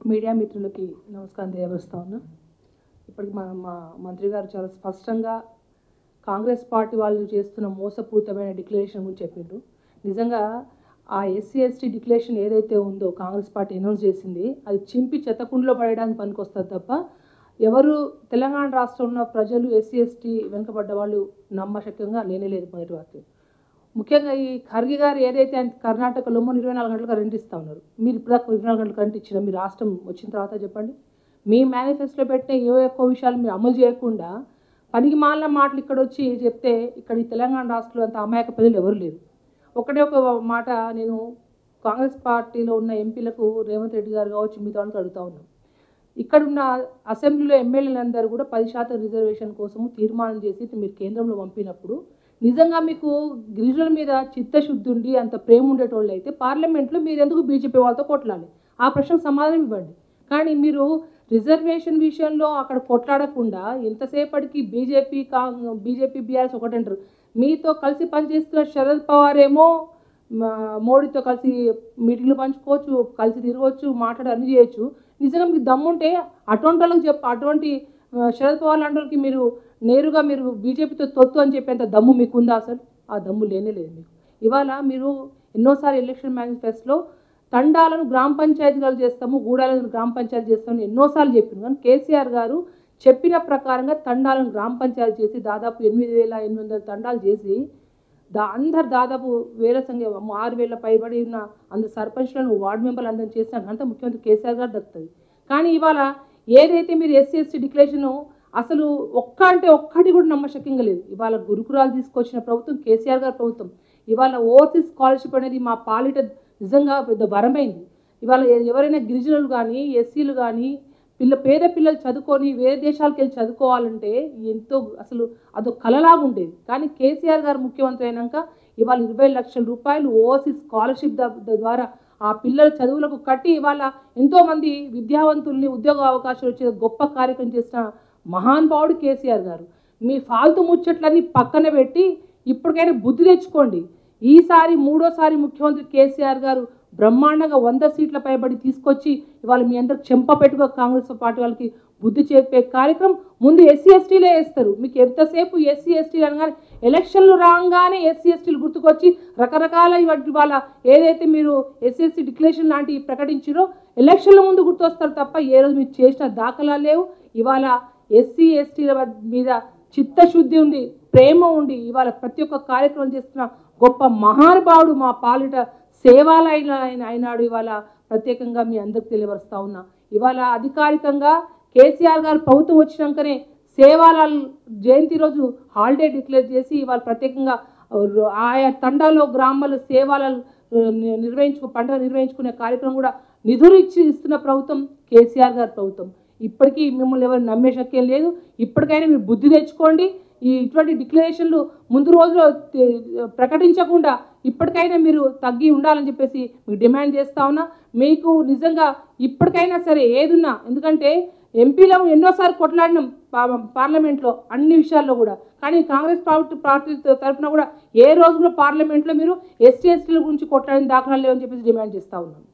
media మిత్రులకి నమస్కారం తెలియపరుస్తా ఉన్నా ఇప్పటికి మా మా మంత్రి గారు చాలా స్పష్టంగా కాంగ్రెస్ పార్టీ వాళ్ళు చేస్తున్న మోసపూరితమైన డిక్లరేషన్ గురించి చెప్పిండ్రు నిజంగా ఆ ఎస్సీ ఎస్టీ డిక్లరేషన్ ఏదైతే ఉందో కాంగ్రెస్ పార్టీ అనౌన్స్ చేసింది అది చింపి చెత్తకుండలో పడేయడానికి పనికొస్తుంది తప్ప ఎవరు తెలంగాణ రాష్ట్రంలో ఉన్న ప్రజలు ఎస్సీ ఎస్టీ వెనుకబడ్డ వాళ్ళు నమ్మశక్యంగా లేనే లేదు మొదటి వార్త ముఖ్యంగా ఈ ఖర్గే గారు ఏదైతే ఆయన కర్ణాటకలో మొన్న ఇరవై నాలుగు గంటలు కరెంట్ ఇస్తా ఉన్నారు మీరు ఇప్పుడు దాకా ఇరవై నాలుగు గంటలు కరెంట్ ఇచ్చిన మీ రాష్ట్రం వచ్చిన తర్వాత చెప్పండి మీ మేనిఫెస్టోలో పెట్టిన ఏ ఎక్కువ విషయాలు మీరు అమలు చేయకుండా పనికి మాలిన మాటలు ఇక్కడ వచ్చి చెప్తే ఇక్కడ ఈ తెలంగాణ రాష్ట్రంలో అంత అమాయక ప్రజలు ఎవరు లేరు ఒకటే ఒక మాట నేను కాంగ్రెస్ పార్టీలో ఉన్న ఎంపీలకు రేవంత్ రెడ్డి గారు కావచ్చు మిగతా వాళ్ళకి అడుగుతా ఉన్నాను ఇక్కడున్న అసెంబ్లీలో ఎమ్మెల్యేలందరూ కూడా పది శాతం రిజర్వేషన్ కోసము తీర్మానం చేసి మీరు కేంద్రంలో పంపినప్పుడు నిజంగా మీకు గిరిజనుల మీద చిత్తశుద్ధి ఉండి అంత ప్రేమ ఉండేటోళ్ళు అయితే పార్లమెంట్లో మీరు ఎందుకు బీజేపీ వాళ్ళతో కొట్లాడాలి ఆ ప్రశ్నకు సమాధానం ఇవ్వండి కానీ మీరు రిజర్వేషన్ విషయంలో అక్కడ కొట్లాడకుండా ఎంతసేపటికి బీజేపీ కా బీజేపీ బీఆర్ఎస్ ఒకటంటారు మీతో కలిసి పనిచేస్తున్న శరద్ పవార్ ఏమో మా- మోడీతో కలిసి మీటింగ్లు పంచుకోవచ్చు కలిసి తిరగవచ్చు మాట్లాడి అన్ని చేయొచ్చు నిజంగా మీకు దమ్ముంటే అటువంటి వాళ్ళకి చెప్ప అటువంటి ఆ, శరద్ పవార్ లాంటి వాళ్ళకి మీరు నేరుగా మీరు బీజేపీతో తొత్తు అని చెప్పేంత దమ్ము మీకు ఉందా అసలు ఆ దమ్ము లేనే లేదు మీకు ఇవాళ మీరు ఎన్నోసార్లు ఎలక్షన్ మేనిఫెస్టోలో తండాలను గ్రామ పంచాయతీలు చేస్తాము గూడాలను గ్రామ పంచాయతీ చేస్తామని ఎన్నోసార్లు చెప్పిన కానీ కేసీఆర్ గారు చెప్పిన ప్రకారంగా తండాలను గ్రామ పంచాయతీ చేసి దాదాపు ఎనిమిది వేల ఎనిమిది వందల తండాలు చేసి దా అందరు దాదాపు వేల సంఖ్య ఆరు వేల పైబడి ఉన్న అందరు సర్పంచ్లను వార్డు మెంబర్లు అందరం చేసిన ఘనత ముఖ్యమంత్రి కేసీఆర్ గారు దక్కుతుంది కానీ ఇవాళ ఏదైతే మీరు ఎస్సీ ఎస్టీ డిక్లరేషన్ అసలు ఒక్క అంటే ఒక్కటి కూడా నమ్మశక్యంగా లేదు ఇవాళ గురుకురాలు తీసుకొచ్చిన ప్రభుత్వం కేసీఆర్ గారి ప్రభుత్వం ఇవాళ ఓవర్సీస్ స్కాలర్షిప్ అనేది మా పాలిట నిజంగా పెద్ద వరమైంది ఇవాళ ఎ- ఎవరైనా గిరిజనులు కానీ ఎస్సీలు కానీ పిల్ల పేద పిల్లలు చదువుకొని వేరే దేశాలకు వెళ్ళి చదువుకోవాలంటే ఎంతో అసలు అదొక కలలాగా ఉండేది కానీ కేసీఆర్ గారు ముఖ్యమంత్రి అయినాక ఇవాళ ఇరవై లక్షల రూపాయలు ఓవర్సీస్ స్కాలర్షిప్ ద- ద- ద్వారా ఆ పిల్లల చదువులకు కట్టి ఇవాళ ఎంతోమంది విద్యావంతుల్ని ఉద్యోగ అవకాశాలు వచ్చే గొప్ప కార్యక్రమం చేసిన మహానుభావుడు కేసీఆర్ గారు మీ ఫాల్తు ముచ్చట్లన్నీ పక్కన పెట్టి ఇప్పటికైనా బుద్ధి తెచ్చుకోండి ఈసారి మూడోసారి ముఖ్యమంత్రి కేసీఆర్ గారు బ్రహ్మాండంగా వంద సీట్ల పైబడి తీసుకొచ్చి ఇవాళ మీ అందరికి చెంప పెట్టుగా కాంగ్రెస్ పార్టీ వాళ్ళకి బుద్ధి చెప్పే కార్యక్రమం ముందు ఎస్సీ ఎస్టీలే వేస్తారు మీకు ఎంతసేపు ఎస్సీ ఎస్టీలు అనగానే ఎలక్షన్లు రాగానే ఎస్సీ ఎస్టీలు గుర్తుకొచ్చి రకరకాల ఇవాటి వాళ్ళ ఏదైతే మీరు ఎస్సీ ఎస్టీ డిక్లరేషన్ లాంటివి ప్రకటించారో ఎలక్షన్ల ముందు గుర్తొస్తారు తప్ప ఏ రోజు మీరు చేసిన దాఖలా లేవు ఇవాళ ఎస్సీ ఎస్టీల మీద చిత్తశుద్ధి ఉంది ప్రేమ ఉండి ఇవాళ ప్రతి ఒక్క కార్యక్రమం చేస్తున్న గొప్ప మహానుభావుడు మా పాలిట సేవాలైన ఆయన అయినాడు ఇవాళ ప్రత్యేకంగా మీ అందరికి తెలియపరుస్తా ఉన్నా ఇవాళ అధికారికంగా కేసీఆర్ గారు ప్రభుత్వం వచ్చినాకనే సేవాలాల్ జయంతి రోజు హాలిడే డిక్లేర్ చేసి ఇవాళ ప్రత్యేకంగా ఆయా తండాలో గ్రామాల సేవాలను నిర్వహించుకు పండుగ నిర్వహించుకునే కార్యక్రమం కూడా నిధులు ఇచ్చి ఇస్తున్న ప్రభుత్వం కేసీఆర్ గారి ప్రభుత్వం ఇప్పటికీ మిమ్మల్ని ఎవరు నమ్మే శక్యం లేదు ఇప్పటికైనా మీరు బుద్ధి తెచ్చుకోండి ఈ ఇటువంటి డిక్లరేషన్లు ముందు రోజులో తే- ప్రకటించకుండా ఇప్పటికైనా మీరు తగ్గి ఉండాలని చెప్పేసి మీకు డిమాండ్ చేస్తా ఉన్నా మీకు నిజంగా ఇప్పటికైనా సరే ఏదున్నా ఎందుకంటే ఎంపీలో ఎన్నోసార్లు కొట్లాడినాం పా- పార్లమెంట్లో అన్ని విషయాల్లో కూడా కానీ కాంగ్రెస్ పార్టీ పార్టీ తరఫున కూడా ఏ రోజు కూడా పార్లమెంట్లో మీరు ఎస్టీ ఎస్టీల గురించి కొట్లాడిన దాఖలాలు లేవని చెప్పేసి డిమాండ్ చేస్తా ఉన్నాం